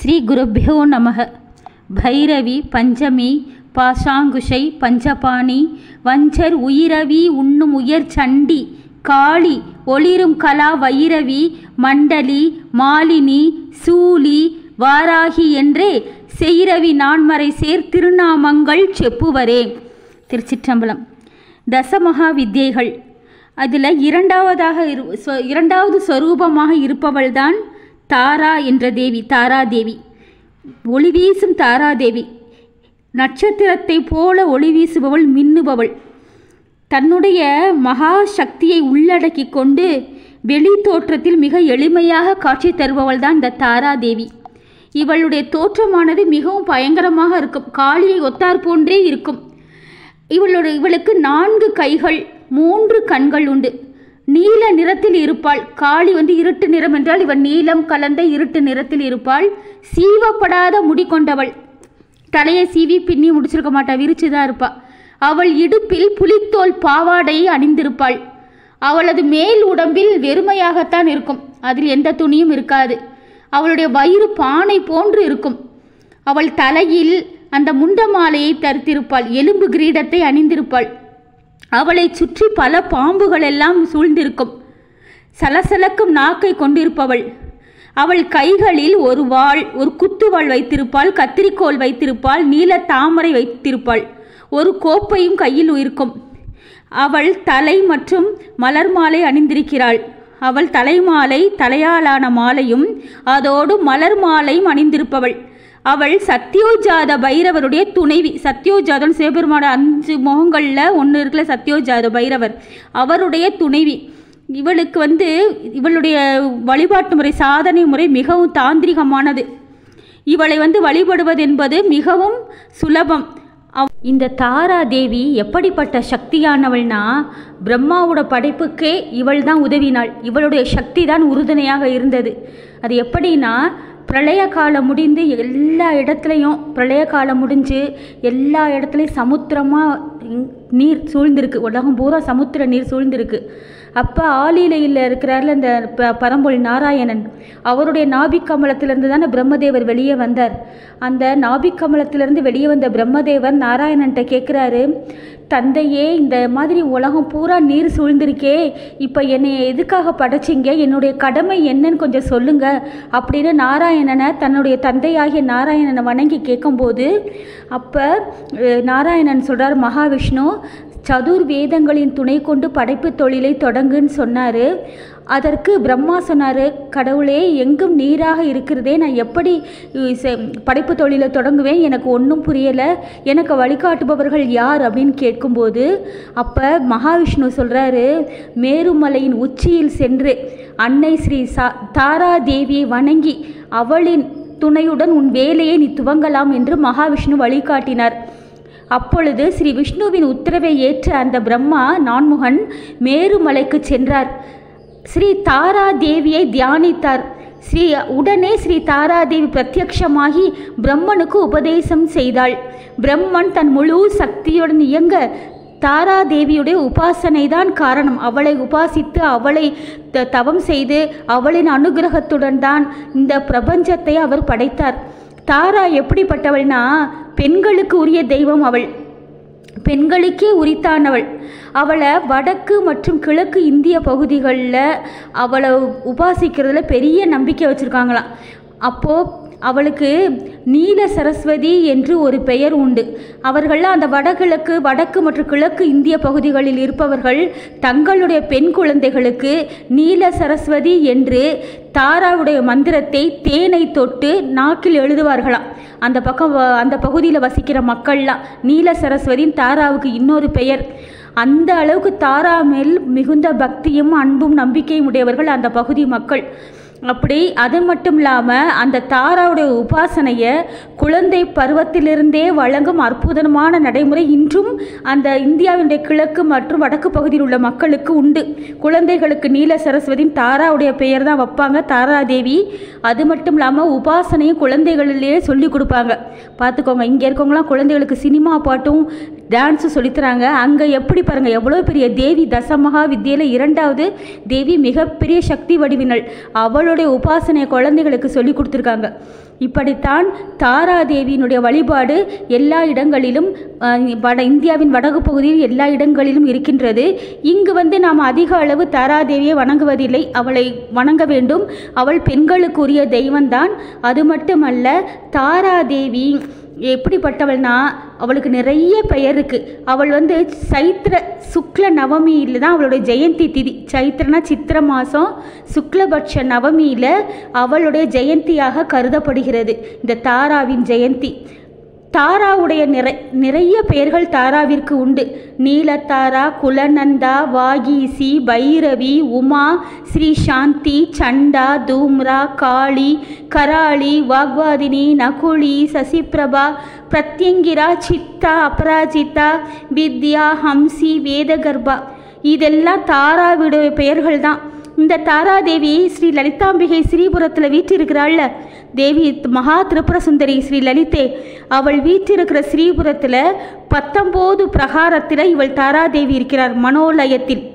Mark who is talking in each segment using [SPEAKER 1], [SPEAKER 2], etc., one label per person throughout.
[SPEAKER 1] ஸ்ரீ குருபியோ நமக பைரவி பஞ்சமி பாஷாங்குஷை பஞ்சபாணி வஞ்சர் உயிரவி உண்ணும் உயர் சண்டி காளி ஒளிரும் கலா வைரவி மண்டலி மாலினி சூலி வாராகி என்றே செய்ரவி நான்மறை சேர் திருநாமங்கள் செப்புவரே திருச்சிற்றம்பலம் தசமகா வித்யைகள் அதில் இரண்டாவதாக இரு சொ- இரண்டாவது சொரூபமாக இருப்பவள்தான் தாரா என்ற தேவி தாராதேவி ஒளி வீசும் தாராதேவி நட்சத்திரத்தை போல ஒளி வீசுபவள் மின்னுபவள் தன்னுடைய மகா சக்தியை உள்ளடக்கி கொண்டு வெளி தோற்றத்தில் மிக எளிமையாக காட்சி தருபவள் தான் இந்த தாராதேவி இவளுடைய தோற்றமானது மிகவும் பயங்கரமாக இருக்கும் காளியை ஒத்தார் போன்றே இருக்கும் இவளோட இவளுக்கு நான்கு கைகள் மூன்று கண்கள் உண்டு நீல நிறத்தில் இருப்பாள் காளி வந்து இருட்டு நிறம் என்றால் இவள் நீலம் கலந்த இருட்டு நிறத்தில் இருப்பாள் சீவப்படாத முடி கொண்டவள் தலையை சீவி பின்னி முடிச்சிருக்க மாட்டா விரிச்சு தான் இருப்பா அவள் இடுப்பில் புலித்தோல் பாவாடையை அணிந்திருப்பாள் அவளது மேல் உடம்பில் வெறுமையாகத்தான் இருக்கும் அதில் எந்த துணியும் இருக்காது அவளுடைய வயிறு பானை போன்று இருக்கும் அவள் தலையில் அந்த முண்ட மாலையை தரித்திருப்பாள் எலும்பு கிரீடத்தை அணிந்திருப்பாள் அவளை சுற்றி பல பாம்புகள் எல்லாம் சூழ்ந்திருக்கும் சலசலக்கும் நாக்கை கொண்டிருப்பவள் அவள் கைகளில் ஒரு வாள் ஒரு குத்துவாள் வைத்திருப்பாள் கத்திரிக்கோல் வைத்திருப்பாள் நீல தாமரை வைத்திருப்பாள் ஒரு கோப்பையும் கையில் இருக்கும் அவள் தலை மற்றும் மலர் மாலை அணிந்திருக்கிறாள் அவள் தலைமாலை தலையாலான மாலையும் அதோடு மலர் மாலையும் அணிந்திருப்பவள் அவள் சத்யோஜாத பைரவருடைய துணைவி சத்யோஜாதன் சிவபெருமான அஞ்சு முகங்களில் ஒன்று இருக்குல்ல சத்யோஜாத பைரவர் அவருடைய துணைவி இவளுக்கு வந்து இவளுடைய வழிபாட்டு முறை சாதனை முறை மிகவும் தாந்திரிகமானது இவளை வந்து வழிபடுவது என்பது மிகவும் சுலபம் அவ்- இந்த தாரா தேவி எப்படிப்பட்ட சக்தியானவள்னா பிரம்மாவோட படைப்புக்கே இவள் தான் உதவினாள் இவளுடைய சக்தி தான் உறுதுணையாக இருந்தது அது எப்படின்னா பிரளய காலம் முடிந்து எல்லா இடத்துலையும் பிரளய காலம் முடிஞ்சு எல்லா இடத்துலையும் சமுத்திரமாக நீர் சூழ்ந்திருக்கு உலகம் பூரா சமுத்திர நீர் சூழ்ந்திருக்கு அப்போ ஆலிலையில் இருக்கிறார்ல இந்த ப பரம்பொழி நாராயணன் அவருடைய நாபிக் கமலத்திலிருந்து தானே பிரம்மதேவர் வெளியே வந்தார் அந்த நாபிக் கமலத்திலிருந்து வெளியே வந்த பிரம்மதேவர் நாராயணன்ட்ட கேட்குறாரு தந்தையே இந்த மாதிரி உலகம் பூரா நீர் சூழ்ந்திருக்கே இப்போ என்னை எதுக்காக படைச்சிங்க என்னுடைய கடமை என்னன்னு கொஞ்சம் சொல்லுங்க அப்படின்னு நாராயணனை தன்னுடைய தந்தையாகிய நாராயணனை வணங்கி கேட்கும்போது அப்போ நாராயணன் சொல்கிறார் மகாவிஷ்ணு சதுர் வேதங்களின் துணை கொண்டு படைப்பு தொழிலை தொடங்குன்னு சொன்னார் அதற்கு பிரம்மா சொன்னார் கடவுளே எங்கும் நீராக இருக்கிறதே நான் எப்படி அஹ், செ- படைப்பு தொழிலை தொடங்குவேன் எனக்கு ஒன்றும் புரியலை எனக்கு வழிகாட்டுபவர்கள் யார் அப்படின்னு கேட்கும்போது அப்போ மகாவிஷ்ணு சொல்கிறாரு மேருமலையின் உச்சியில் சென்று அன்னை ஸ்ரீ சா தாரா தேவியை வணங்கி அவளின் துணையுடன் உன் வேலையை நீ துவங்கலாம் என்று மகாவிஷ்ணு வழிகாட்டினார் அப்பொழுது ஸ்ரீ விஷ்ணுவின் உத்தரவை ஏற்ற அந்த பிரம்மா நான்முகன் மேருமலைக்கு சென்றார் ஸ்ரீ தாரா தேவியை தியானித்தார் ஸ்ரீ உடனே ஸ்ரீ தாராதேவி பிரத்யக்ஷமாகி பிரம்மனுக்கு உபதேசம் செய்தாள் பிரம்மன் தன் முழு சக்தியுடன் இயங்க தாராதேவியுடைய உபாசனை தான் காரணம் அவளை உபாசித்து அவளை த- தவம் செய்து அவளின் அனுகிரகத்துடன் தான் இந்த பிரபஞ்சத்தை அவர் படைத்தார் தாரா எப்படிப்பட்டவள்னா பெண்களுக்கு உரிய தெய்வம் அவள் பெண்களுக்கே உரித்தானவள் அவளை வடக்கு மற்றும் கிழக்கு இந்திய பகுதிகளில் அவளை உபாசிக்கிறதுல பெரிய நம்பிக்கை வச்சுருக்காங்களாம் அப்போது அவளுக்கு நீல சரஸ்வதி என்று ஒரு பெயர் உண்டு அவர்கள்லாம் அந்த வடகிழக்கு வடக்கு மற்றும் கிழக்கு இந்திய பகுதிகளில் இருப்பவர்கள் தங்களுடைய பெண் குழந்தைகளுக்கு நீல சரஸ்வதி என்று தாராவுடைய மந்திரத்தை தேனை தொட்டு நாக்கில் எழுதுவார்களாம் அந்த பக்கம் வ- அந்த பகுதியில் வசிக்கிற மக்கள்லாம் நீல சரஸ்வதியின் தாராவுக்கு இன்னொரு பெயர் அந்த அளவுக்கு தாரா மேல் மிகுந்த பக்தியும் அன்பும் நம்பிக்கையும் உடையவர்கள் அந்த பகுதி மக்கள் அப்படி அது மட்டும் இல்லாமல் அந்த தாராவுடைய உபாசனையை குழந்தை பருவத்திலிருந்தே வழங்கும் அற்புதமான நடைமுறை இன்றும் அந்த இந்தியாவினுடைய கிழக்கு மற்றும் வடக்கு பகுதியில் உள்ள மக்களுக்கு உண்டு குழந்தைகளுக்கு நீல சரஸ்வதியின் தாராவுடைய பெயர் தான் வைப்பாங்க தாராதேவி அது மட்டும் இல்லாமல் உபாசனையும் குழந்தைகளிலேயே சொல்லி கொடுப்பாங்க பார்த்துக்கோங்க இங்கே இருக்கவங்களாம் குழந்தைகளுக்கு சினிமா பாட்டும் டான்ஸும் சொல்லித்தராங்க அங்கே எப்படி பாருங்கள் எவ்வளோ பெரிய தேவி தசமகா வித்தியில் இரண்டாவது தேவி மிகப்பெரிய சக்தி வடிவினள் அவளுடைய அவளுடைய உபாசனை குழந்தைகளுக்கு சொல்லி கொடுத்துருக்காங்க இப்படித்தான் தாராதேவியினுடைய வழிபாடு எல்லா இடங்களிலும் அஹ், வட இந்தியாவின் வடக்கு பகுதியில் எல்லா இடங்களிலும் இருக்கின்றது இங்கு வந்து நாம் அதிக அளவு தாராதேவியை வணங்குவதில்லை அவளை வணங்க வேண்டும் அவள் பெண்களுக்குரிய தெய்வம்தான் அது மட்டுமல்ல தாராதேவி எப்படிப்பட்டவள்னா அவளுக்கு நிறைய பெயர் இருக்கு அவள் வந்து சைத்திர சுக்ல நவமியில் தான் அவளுடைய ஜெயந்தி திதி சைத்திரனா சித்திர மாதம் சுக்லபட்ச நவமியில் அவளுடைய ஜெயந்தியாக கருதப்படுகிறது இந்த தாராவின் ஜெயந்தி தாராவுடைய நிறை நிறைய பெயர்கள் தாராவிற்கு உண்டு நீலத்தாரா குலநந்தா வாகீசி பைரவி உமா ஸ்ரீ சாந்தி சண்டா தூம்ரா காளி கராளி வாக்வாதினி நகுலி சசிபிரபா பிரத்யங்கிரா சித்தா அபராஜிதா வித்யா ஹம்சி வேதகர்பா இதெல்லாம் தாராவுடைய பெயர்கள் தான் இந்த தாராதேவி ஸ்ரீ லலிதாம்பிகை ஸ்ரீபுரத்தில் வீற்றிருக்கிறாள்ல தேவி மகா திரிபுர சுந்தரி ஸ்ரீ லலிதே அவள் வீற்றிருக்கிற ஸ்ரீபுரத்தில் பத்தொம்போது பிரகாரத்தில் இவள் தாராதேவி இருக்கிறார் மனோலயத்தில்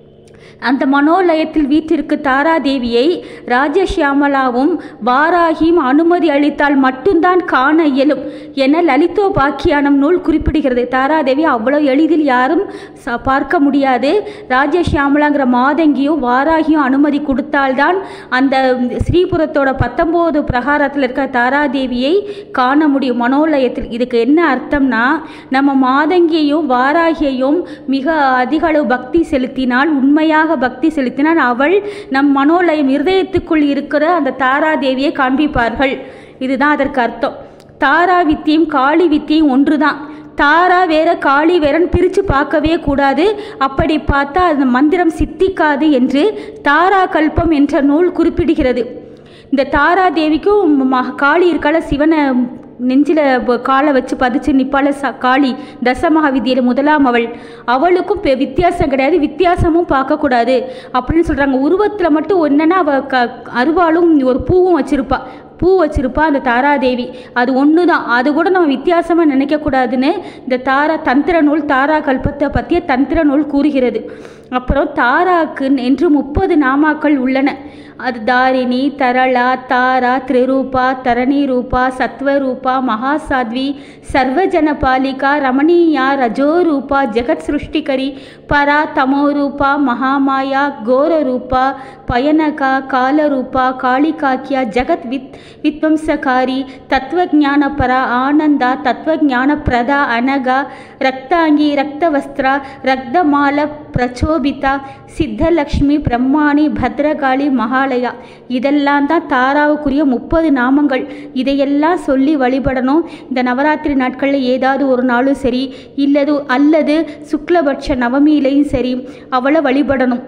[SPEAKER 1] அந்த மனோலயத்தில் வீற்றிருக்கு தாராதேவியை ராஜசியாமலாவும் வாராகியும் அனுமதி அளித்தால் மட்டும்தான் காண இயலும் என லலிதோபாக்கியானம் நூல் குறிப்பிடுகிறது தாராதேவி அவ்வளோ எளிதில் யாரும் ச- பார்க்க முடியாது ராஜசியாமலாங்கிற மாதங்கியும் வாராகியும் அனுமதி கொடுத்தால்தான் அந்த ஸ்ரீபுரத்தோட பத்தொம்போது பிரகாரத்தில் இருக்க தாராதேவியை காண முடியும் மனோலயத்தில் இதுக்கு என்ன அர்த்தம்னா நம்ம மாதங்கியையும் வாராகியையும் மிக அதிக அளவு பக்தி செலுத்தினால் உண்மையாக பக்தி செலுத்தினால் அவள் நம் மனோலயம் இருதயத்துக்குள் இருக்கிற அந்த தாராதேவியை காண்பிப்பார்கள் இதுதான் அதற்கு அர்த்தம் தாரா வித்தியும் காளி வித்தியும் ஒன்றுதான் தாரா வேற காளி வேறன்னு பிரித்து பார்க்கவே கூடாது அப்படி பார்த்தா அந்த மந்திரம் சித்திக்காது என்று தாரா கல்பம் என்ற நூல் குறிப்பிடுகிறது இந்த தாரா தேவிக்கும் ம- காளி இருக்கால சிவனை நெஞ்சில் காலை வச்சு பதிச்சு நிப்பால ச காளி தசமகா வித்தியில் முதலாம் அவள் அவளுக்கும் பெ- வித்தியாசம் கிடையாது வித்தியாசமும் பார்க்கக்கூடாது அப்படின்னு சொல்கிறாங்க உருவத்தில் மட்டும் என்னன்னா அவள் க அருவாளும் ஒரு பூவும் வச்சிருப்பா பூ வச்சிருப்பா அந்த தாராதேவி அது ஒன்று தான் அது கூட நம்ம வித்தியாசமாக நினைக்கக்கூடாதுன்னு இந்த தாரா தந்திர நூல் தாரா கல்பத்தை பற்றிய தந்திர நூல் கூறுகிறது அப்புறம் தாராக்கு என்று முப்பது நாமாக்கள் உள்ளன அது தாரிணி தரளா தாரா திரிரூபா தரணி ரூபா சத்வரூபா மகாசாத்வி சர்வஜன பாலிகா ரமணீயா ரஜோரூபா ஜெகத் சிருஷ்டிகரி பரா தமோரூபா மகாமாயா கோரரூபா பயனகா காலரூபா காளிகாக்கியா ஜெகத் வித் வித்வம்சகாரி தத்துவஜானபரா ஆனந்தா தத்துவஜான பிரதா அனகா ரக்தாங்கி ரக்தவஸ்திரா ரக்தமால பிரச்சோபிதா சித்தலக்ஷ்மி பிரம்மாணி பத்ரகாளி மகாலயா இதெல்லாம் தான் தாராவுக்குரிய முப்பது நாமங்கள் இதையெல்லாம் சொல்லி வழிபடணும் இந்த நவராத்திரி நாட்களில் ஏதாவது ஒரு நாளும் சரி இல்லது அல்லது சுக்லபட்ச நவமியிலையும் சரி அவளை வழிபடணும்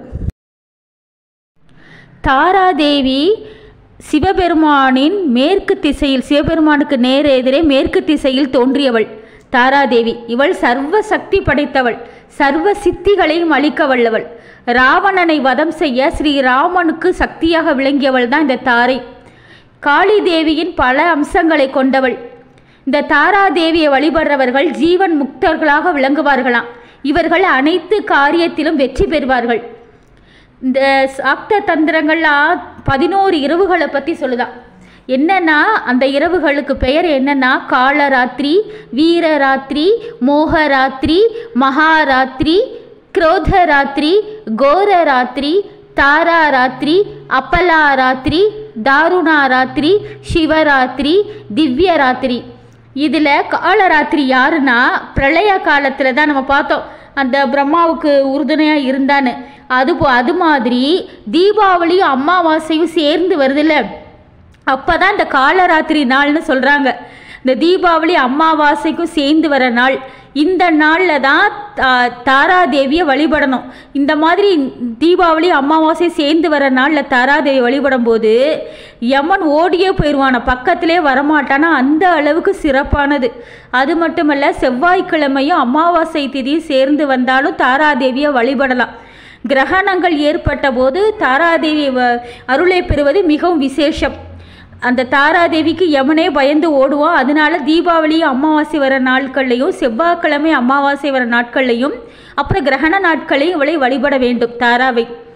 [SPEAKER 1] தாராதேவி சிவபெருமானின் மேற்கு திசையில் சிவபெருமானுக்கு நேர் எதிரே மேற்கு திசையில் தோன்றியவள் தாராதேவி இவள் சர்வ சக்தி படைத்தவள் சர்வ சித்திகளையும் அளிக்க வல்லவள் ராவணனை வதம் செய்ய ஸ்ரீராமனுக்கு சக்தியாக விளங்கியவள் தான் இந்த தாரை காளி தேவியின் பல அம்சங்களை கொண்டவள் இந்த தாராதேவியை வழிபடுறவர்கள் ஜீவன் முக்தர்களாக விளங்குவார்களாம் இவர்கள் அனைத்து காரியத்திலும் வெற்றி பெறுவார்கள் இந்த சாக்த தந்திரங்கள்லாம் பதினோரு இரவுகளை பற்றி சொல்லுதான் என்னன்னா அந்த இரவுகளுக்கு பெயர் என்னன்னா காலராத்திரி வீரராத்திரி மோகராத்திரி மகாராத்திரி குரோதராத்திரி கோரராத்திரி தாராராத்திரி அப்பலாராத்திரி தாருணாராத்திரி சிவராத்திரி திவ்யராத்திரி இதில் காலராத்திரி யாருன்னா பிரளய காலத்தில் தான் நம்ம பார்த்தோம் அந்த பிரம்மாவுக்கு உறுதுணையாக இருந்தான்னு அது போ- அது மாதிரி தீபாவளியும் அமாவாசையும் சேர்ந்து வருதுல்ல அப்போ தான் இந்த காலராத்திரி நாள்னு சொல்கிறாங்க இந்த தீபாவளி அமாவாசைக்கும் சேர்ந்து வர நாள் இந்த நாளில் தான் தா- தாராதேவியை வழிபடணும் இந்த மாதிரி தீபாவளி அமாவாசை சேர்ந்து வர நாளில் தாராதேவி வழிபடும் போது யமன் ஓடியே போயிடுவான பக்கத்திலே வரமாட்டானா அந்த அளவுக்கு சிறப்பானது அது மட்டுமல்ல செவ்வாய்க்கிழமையும் அமாவாசை திதி சேர்ந்து வந்தாலும் தாராதேவியை வழிபடலாம் கிரகணங்கள் ஏற்பட்ட போது தாராதேவி வ- அருளை பெறுவது மிகவும் விசேஷம் அந்த தாராதேவிக்கு யமனே பயந்து ஓடுவான் அதனால தீபாவளி அமாவாசை வர நாட்கள்லையும் செவ்வாய்க்கிழமை அமாவாசை வர நாட்கள்லையும் அப்புறம் கிரகண நாட்களையும் இவளை வழிபட வேண்டும் தாராவை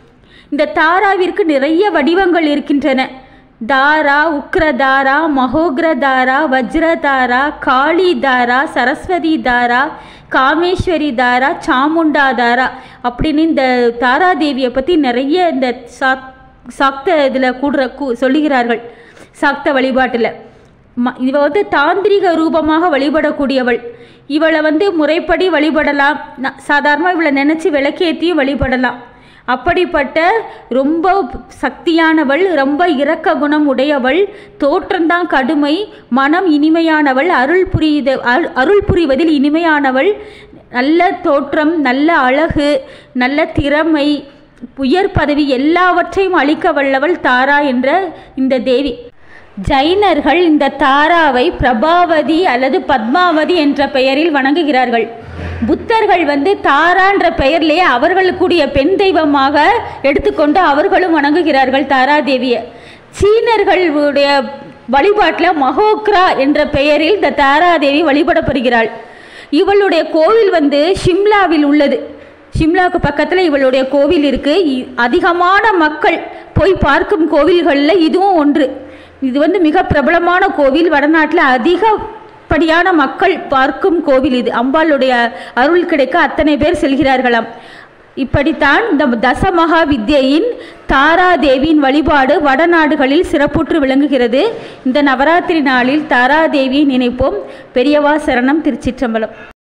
[SPEAKER 1] இந்த தாராவிற்கு நிறைய வடிவங்கள் இருக்கின்றன தாரா உக்ரதாரா மகோக்ரதாரா வஜ்ரதாரா காளி தாரா சரஸ்வதி தாரா காமேஸ்வரி தாரா சாமுண்டா தாரா அப்படின்னு இந்த தாராதேவியை பற்றி நிறைய இந்த சாக் சாக்த இதில் கூடுற கூ சொல்லுகிறார்கள் சாக்த வழிபாட்டில் ம இவ வந்து தாந்திரிக ரூபமாக வழிபடக்கூடியவள் இவளை வந்து முறைப்படி வழிபடலாம் சாதாரணமாக இவளை நினச்சி விளக்கேற்றியும் வழிபடலாம் அப்படிப்பட்ட ரொம்ப சக்தியானவள் ரொம்ப இரக்க குணம் உடையவள் தோற்றம்தான் கடுமை மனம் இனிமையானவள் அருள் புரியுத அரு- அருள் புரிவதில் இனிமையானவள் நல்ல தோற்றம் நல்ல அழகு நல்ல திறமை உயர் பதவி எல்லாவற்றையும் அளிக்க வல்லவள் தாரா என்ற இந்த தேவி ஜைனர்கள் இந்த தாராவை பிரபாவதி அல்லது பத்மாவதி என்ற பெயரில் வணங்குகிறார்கள் புத்தர்கள் வந்து தாரான்ற பெயர்லேயே அவர்களுக்குரிய பெண் தெய்வமாக எடுத்துக்கொண்டு அவர்களும் வணங்குகிறார்கள் தாராதேவியை சீனர்களுடைய வழிபாட்டில் மகோக்ரா என்ற பெயரில் இந்த தாராதேவி வழிபடப்படுகிறாள் இவளுடைய கோவில் வந்து ஷிம்லாவில் உள்ளது ஷிம்லாவுக்கு பக்கத்தில் இவளுடைய கோவில் இருக்குது அதிகமான மக்கள் போய் பார்க்கும் கோவில்களில் இதுவும் ஒன்று இது வந்து மிக பிரபலமான கோவில் வடநாட்டில் அதிகப்படியான மக்கள் பார்க்கும் கோவில் இது அம்பாளுடைய அருள் கிடைக்க அத்தனை பேர் செல்கிறார்களாம் இப்படித்தான் இந்த தசமகா வித்யையின் தாராதேவியின் வழிபாடு வடநாடுகளில் சிறப்புற்று விளங்குகிறது இந்த நவராத்திரி நாளில் தாராதேவியை நினைப்போம் பெரியவா சரணம் திருச்சிற்றம்பலம்